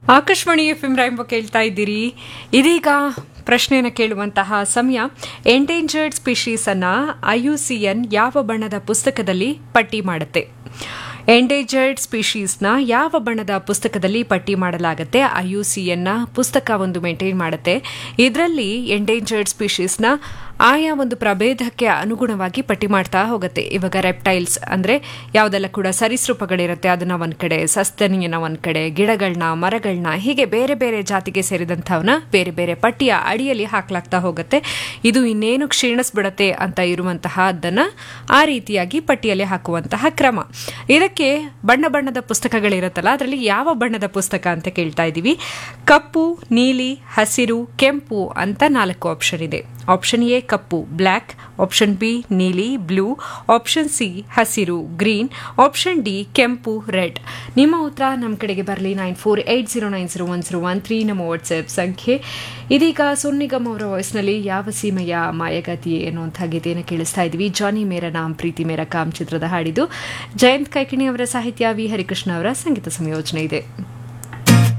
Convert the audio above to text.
Akashvani F M ರೈಂಬ ಕೇಳ್ತಾ ಇದ್ದೀರಿ ಇದೀಗ ಪ್ರಶ್ನೆಯನ್ನು ಕೇಳುವಂತಹ ಸಮಯ ಎಂಡೇಂಜರ್ಡ್ ಸ್ಪೀಶೀಸ್ ಅನ್ನ ಐಯುಸಿಎನ್ ಯಾವ ಬಣ್ಣದ ಪುಸ್ತಕದಲ್ಲಿ ಪಟ್ಟಿ ಮಾಡುತ್ತೆ ಎಂಡೇಂಜರ್ಡ್ ಸ್ಪೀಶೀಸ್ನ ಯಾವ ಬಣ್ಣದ ಪುಸ್ತಕದಲ್ಲಿ ಪಟ್ಟಿ ಮಾಡಲಾಗುತ್ತೆ ಐಯುಸಿಎನ್ನ ಪುಸ್ತಕ ಒಂದು ಮೇಂಟೈನ್ ಮಾಡುತ್ತೆ ಇದರಲ್ಲಿ ಎಂಡೇಂಜರ್ಡ್ ಸ್ಪೀಶೀಸ್ನ ಆಯಾ ಒಂದು ಪ್ರಭೇದಕ್ಕೆ ಅನುಗುಣವಾಗಿ ಪಟ್ಟಿ ಮಾಡ್ತಾ ಹೋಗುತ್ತೆ ಇವಾಗ ರೆಪ್ಟೈಲ್ಸ್ ಅಂದ್ರೆ ಯಾವುದೆಲ್ಲ ಕೂಡ ಸರೀಸೃಪಗಳಿರುತ್ತೆ ಅದನ್ನ ಒಂದ್ ಕಡೆ ಸಸ್ತನಿಯನ್ನ ಒಂದ್ ಕಡೆ ಗಿಡಗಳನ್ನ ಮರಗಳನ್ನ ಹೀಗೆ ಬೇರೆ ಬೇರೆ ಜಾತಿಗೆ ಸೇರಿದಂಥವನ್ನ ಬೇರೆ ಬೇರೆ ಪಟ್ಟಿಯ ಅಡಿಯಲ್ಲಿ ಹಾಕ್ಲಾಗ್ತಾ ಹೋಗುತ್ತೆ ಇದು ಇನ್ನೇನು ಕ್ಷೀಣಿಸ್ಬಿಡತ್ತೆ ಅಂತ ಇರುವಂತಹ ಅದನ್ನ ಆ ರೀತಿಯಾಗಿ ಪಟ್ಟಿಯಲ್ಲಿ ಹಾಕುವಂತಹ ಕ್ರಮ ಇದಕ್ಕೆ ಬಣ್ಣ ಬಣ್ಣದ ಪುಸ್ತಕಗಳಿರುತ್ತಲ್ಲ ಅದರಲ್ಲಿ ಯಾವ ಬಣ್ಣದ ಪುಸ್ತಕ ಅಂತ ಕೇಳ್ತಾ ಇದ್ದೀವಿ ಕಪ್ಪು ನೀಲಿ ಹಸಿರು ಕೆಂಪು ಅಂತ ನಾಲ್ಕು ಆಪ್ಷನ್ ಇದೆ ಆಪ್ಷನ್ ಎ ಕಪ್ಪು ಬ್ಲ್ಯಾಕ್ ಆಪ್ಷನ್ ಬಿ ನೀಲಿ ಬ್ಲೂ ಆಪ್ಷನ್ ಸಿ ಹಸಿರು ಗ್ರೀನ್ ಆಪ್ಷನ್ ಡಿ ಕೆಂಪು ರೆಡ್ ನಿಮ್ಮ ಉತ್ತರ ನಮ್ಮ ಕಡೆಗೆ ಬರಲಿ nine four eight zero nine zero one zero one three ನಮ್ಮ ವಾಟ್ಸ್ಆ್ಯಪ್ ಸಂಖ್ಯೆ ಇದೀಗ ಸೋನಿಗಮ್ ಅವರ ವಾಯ್ಸ್ನಲ್ಲಿ ಯಾವ ಸೀಮೆಯ ಮಾಯಗತಿ ಎನ್ನುವಂಥ ಗೀತೆಯನ್ನು ಕೇಳಿಸ್ತಾ ಇದ್ವಿ ಜಾನಿ ಮೇರ ನಾಮ್ ಪ್ರೀತಿ ಮೇರ ಕಾಮ್ ಚಿತ್ರದ ಹಾಡಿದು ಜಯಂತ್ ಕೈಕಿಣಿ ಅವರ ಸಾಹಿತ್ಯ ವಿ ಹರಿಕೃಷ್ಣ ಅವರ ಸಂಗೀತ ಸಂಯೋಜನೆ ಇದೆ